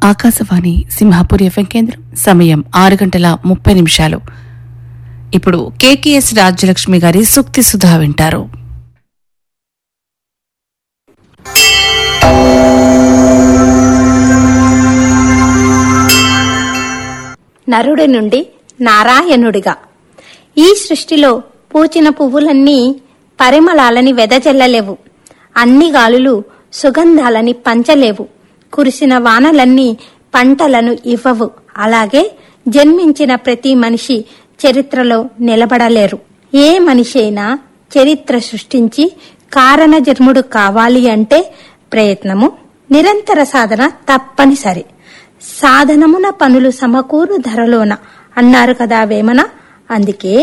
Akashvani Simhapur FM కేంద్రం సమయం ఆరు గంటల ముప్పై నిమిషాలు ఇప్పుడు కేకేఎస్ రాజ్యలక్ష్మి గారి సూక్తి సుధా వింటారు నరుడి నుండి నారాయణుడిగా ఈ సృష్టిలో పూచిన పువ్వులన్నీ పరిమళాలని వెదజల్లలేవు అన్ని గాలులు సుగంధాలని పంచలేవు కురిసిన వానలన్నీ పంటలను ఇవ్వవు అలాగే జన్మించిన ప్రతి మనిషి చరిత్రలో నిలబడలేరు ఏ మనిషి అయినా చరిత్ర సృష్టించి కారణ జన్ముడు కావాలి అంటే ప్రయత్నము నిరంతర సాధన తప్పనిసరి సాధనమున పనులు సమకూరు ధరలోన అన్నారు కదా వేమన అందుకే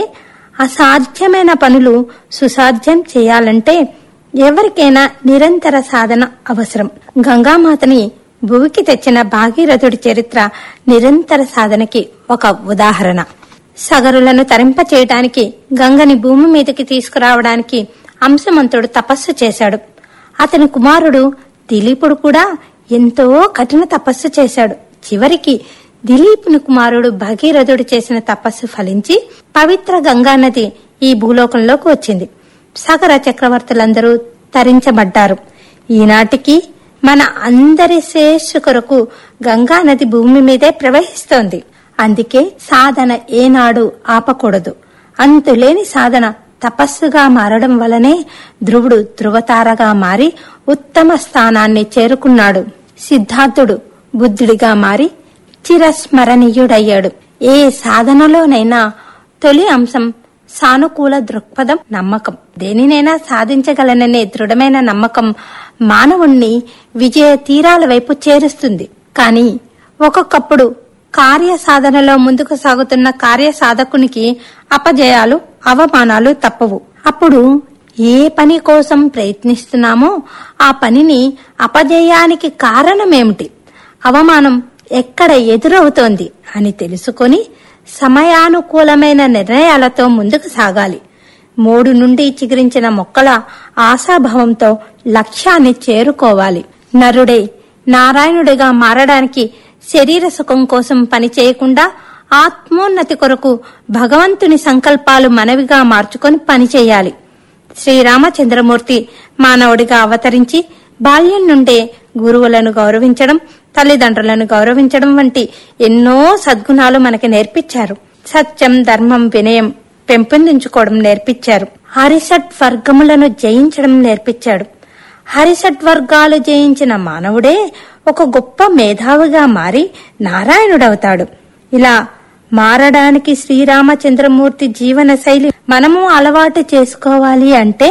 అసాధ్యమైన పనులు సుసాధ్యం చేయాలంటే ఎవరికైనా నిరంతర సాధన అవసరం గంగామాతని భూమికి తెచ్చిన భాగీరథుడి చరిత్ర నిరంతర సాధనకి ఒక ఉదాహరణ సగరులను తరింప చేయటానికి గంగని భూమి మీదకి తీసుకురావడానికి అంశమంతుడు తపస్సు చేశాడు అతని కుమారుడు దిలీపుడు కూడా ఎంతో కఠిన తపస్సు చేశాడు చివరికి దిలీపుని కుమారుడు భగీరథుడు చేసిన తపస్సు ఫలించి పవిత్ర గంగానది ఈ భూలోకంలోకి వచ్చింది సగర చక్రవర్తులందరూ తరించబడ్డారు ఈనాటికి మన అందరి శ్రేయస్సు కొరకు గంగానది భూమి మీదే ప్రవహిస్తోంది అందుకే సాధన ఏనాడు ఆపకూడదు అంతులేని సాధన తపస్సుగా మారడం వలనే ధ్రువుడు ధ్రువతారగా మారి ఉత్తమ స్థానాన్ని చేరుకున్నాడు సిద్ధార్థుడు బుద్ధుడిగా మారి చిరస్మరణీయుడయ్యాడు ఏ సాధనలోనైనా తొలి అంశం సానుకూల దృక్పథం నమ్మకం దేనినైనా సాధించగలననే దృఢమైన నమ్మకం మానవుణ్ణి విజయ తీరాల వైపు చేరుస్తుంది కానీ ఒక్కొక్కప్పుడు కార్య సాధనలో ముందుకు సాగుతున్న కార్య సాధకునికి అపజయాలు అవమానాలు తప్పవు అప్పుడు ఏ పని కోసం ప్రయత్నిస్తున్నామో ఆ పనిని అపజయానికి కారణమేమిటి అవమానం ఎక్కడ ఎదురవుతోంది అని తెలుసుకొని సమయానుకూలమైన నిర్ణయాలతో ముందుకు సాగాలి మూడు నుండి చిగురించిన మొక్కల ఆశాభావంతో లక్ష్యాన్ని చేరుకోవాలి నరుడే నారాయణుడిగా మారడానికి శరీర సుఖం కోసం పని చేయకుండా ఆత్మోన్నతి కొరకు భగవంతుని సంకల్పాలు మనవిగా మార్చుకొని పనిచేయాలి శ్రీరామచంద్రమూర్తి మానవుడిగా అవతరించి బాల్యం నుండే గురువులను గౌరవించడం తల్లిదండ్రులను గౌరవించడం వంటి ఎన్నో సద్గుణాలు మనకి నేర్పించారు సత్యం ధర్మం వినయం పెంపొందించుకోవడం నేర్పించారు హరిషట్ వర్గములను జయించడం నేర్పించాడు హరిషట్ వర్గాలు జయించిన మానవుడే ఒక గొప్ప మేధావిగా మారి నారాయణుడవుతాడు ఇలా మారడానికి శ్రీరామచంద్రమూర్తి జీవన శైలి మనము అలవాటు చేసుకోవాలి అంటే